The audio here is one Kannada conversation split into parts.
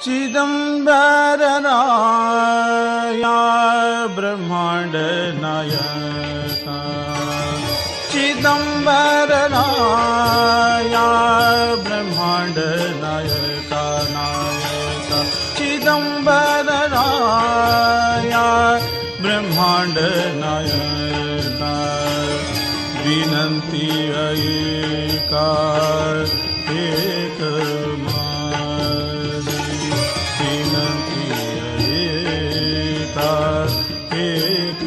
चिदम्बरनाय ब्रह्माण्ड नायक चिदम्बरनाय ब्रह्माण्ड नायक नायक चिदम्बरनाय ब्रह्माण्ड नायक विनन्ति ऐका एक विनन्ति ऐका एक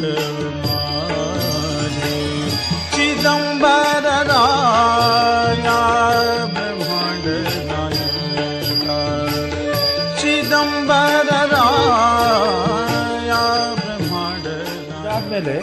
चिदम्बरराय ब्रह्माण्ड नायक चिदम्बरराय ब्रह्माण्ड ಆದಮೇಲೆ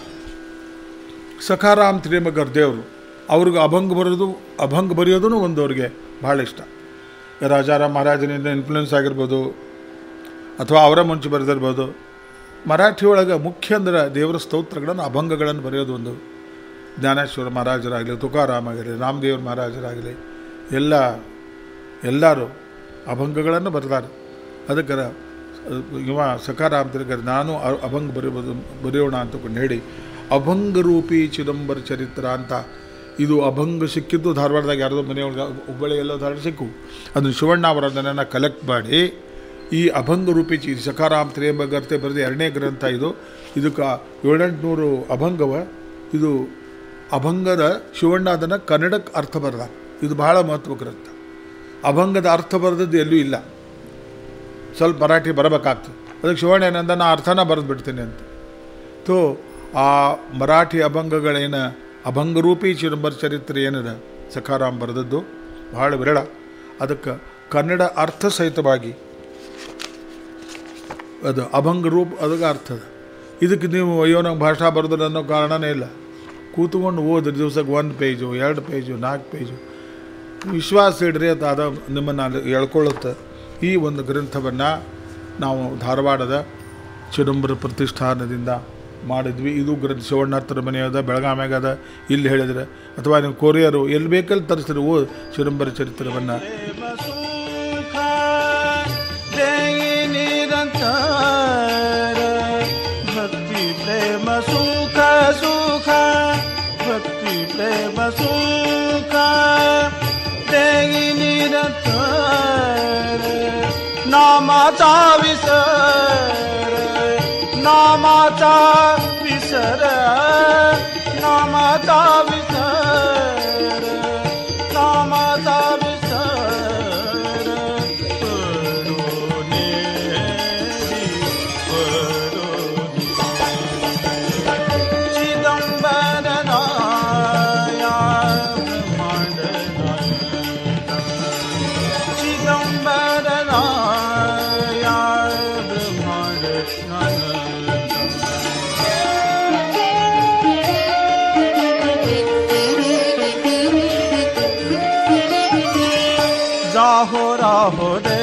ಸಖಾರಾಮ್ ತ್ರಿಯಂಬಕರ್ ದೇವರು ಅವ್ರಿಗೆ ಅಭಂಗ ಬರೋದು ಅಭಂಗ ಬರೆಯೋದು ಒಂದು ಅವ್ರಿಗೆ ಭಾಳ ಇಷ್ಟ ರಾಜಾರಾಮ್ ಮಹಾರಾಜನಿಂದ ಇನ್ಫ್ಲುಯೆನ್ಸ್ ಆಗಿರ್ಬೋದು ಅಥವಾ ಅವರ ಮುಂಚೆ ಬರೆದಿರ್ಬೋದು ಮರಾಠಿ ಒಳಗೆ ಮುಖ್ಯ ಅಂದ್ರೆ ದೇವರ ಸ್ತೋತ್ರಗಳನ್ನು ಅಭಂಗಗಳನ್ನು ಬರೆಯೋದು ಒಂದು ಜ್ಞಾನೇಶ್ವರ ಮಹಾರಾಜರಾಗಲಿ ತುಕಾರಾಮ್ ಆಗಲಿ ರಾಮದೇವ್ರ ಮಹಾರಾಜರಾಗಲಿ ಎಲ್ಲ ಎಲ್ಲರೂ ಅಭಂಗಗಳನ್ನು ಬರೆದಾರೆ ಅದಕ್ಕೆ ಇವ ಸಕಾರಾಮ್ ತಿರುಗರ್ ನಾನು ಅ- ಅಭಂಗ ಬರೆಯೋದು ಬರೆಯೋಣ ಅಂತಕೊಂಡು ಹೇಳಿ ಅಭಂಗರೂಪಿ ಚಿದಂಬರ ಚರಿತ್ರ ಅಂತ ಇದು ಅಭಂಗ ಸಿಕ್ಕಿದ್ದು ಧಾರವಾಡದಾಗ ಯಾರ್ದೋ ಮನೆಯೊಳಗೆ ಹುಬ್ಬಳ್ಳಿ ಎಲ್ಲೋ ಧಾರವಾಡ ಸಿಕ್ಕು ಅದನ್ನು ಶಿವಣ್ಣ ಅವರ ಅದನ್ನು ಕಲೆಕ್ಟ್ ಮಾಡಿ ಈ ಅಭಂಗ ರೂಪಿ ಚಿ ಸಕಾರಾಮ್ ತ್ರಿಯಂಬಗರ್ತೆ ಬರೆದ ಎರಡನೇ ಗ್ರಂಥ ಇದು ಇದಕ್ಕೆ ಏಳೆಂಟುನೂರು ಅಭಂಗವ ಇದು ಅಭಂಗದ ಶಿವಣ್ಣ ಅದನ್ನು ಕನ್ನಡಕ್ಕೆ ಅರ್ಥ ಬರೆದ ಇದು ಬಹಳ ಮಹತ್ವ ಗ್ರಂಥ ಅಭಂಗದ ಅರ್ಥ ಬರೆದದ್ದು ಎಲ್ಲೂ ಇಲ್ಲ ಸ್ವಲ್ಪ ಮರಾಠಿ ಬರಬೇಕಾಗ್ತದೆ ಅದಕ್ಕೆ ಶಿವಣ್ಣ ಏನಂದ ನಾ ಅರ್ಥನ ಬರೆದು ಬಿಡ್ತೀನಿ ಅಂತ ತೋ ಆ ಮರಾಠಿ ಅಭಂಗಗಳೇನ ಅಭಂಗರೂಪಿ ಚಿದಂಬರ ಚರಿತ್ರೆ ಏನಿದೆ ಸಖಾರಾಮ್ ಬರೆದದ್ದು ಭಾಳ ವಿರಳ ಅದಕ್ಕೆ ಕನ್ನಡ ಅರ್ಥ ಸಹಿತವಾಗಿ ಅದು ಅಭಂಗ ರೂಪ ಅದಕ್ಕೆ ಅರ್ಥ ಅದ ಇದಕ್ಕೆ ನೀವು ಅಯ್ಯೋ ನಂಗೆ ಭಾಷಾ ಬರೆದ್ರೆ ಅನ್ನೋ ಕಾರಣನೇ ಇಲ್ಲ ಕೂತ್ಕೊಂಡು ಓದ್ರಿ ದಿವ್ಸಕ್ಕೆ ಒಂದು ಪೇಜು ಎರಡು ಪೇಜು ನಾಲ್ಕು ಪೇಜು ವಿಶ್ವಾಸ ಇಡ್ರಿ ಅಂತ ಅದ ನಿಮ್ಮನ್ನು ಅಲ್ಲಿ ಎಳ್ಕೊಳ್ಳುತ್ತೆ ಈ ಒಂದು ಗ್ರಂಥವನ್ನು ನಾವು ಧಾರವಾಡದ ಚಿದಂಬರ ಪ್ರತಿಷ್ಠಾನದಿಂದ ಮಾಡಿದ್ವಿ ಇದು ಗ್ರಂಥ ಶಿವಣ್ಣ ಹತ್ರ ಮನೆ ಅದ ಬೆಳಗಾಮ್ಯಾಗ ಅದ ಇಲ್ಲಿ ಹೇಳಿದ್ರೆ ಅಥವಾ ನೀವು ಕೊರಿಯರು ಎಲ್ಲಿ ಬೇಕಲ್ಲಿ ತರಿಸಿದ್ರೆ ಓ ಚಿದಂಬರ ಚರಿತ್ರವನ್ನು प्रेम सुख देयि निरन्तर भक्ति प्रेम सुख सुख भक्ति प्रेम सुख देयि निरन्तर नामाचा विसर नामाचा विसर नामाचा विसर नामाचा विसर पडोनेरी पडोने चिदंबरनाय ब्रह्माण्डनायक चिदंबरनाय ब्रह्माण्डनायक जाहो राहो रे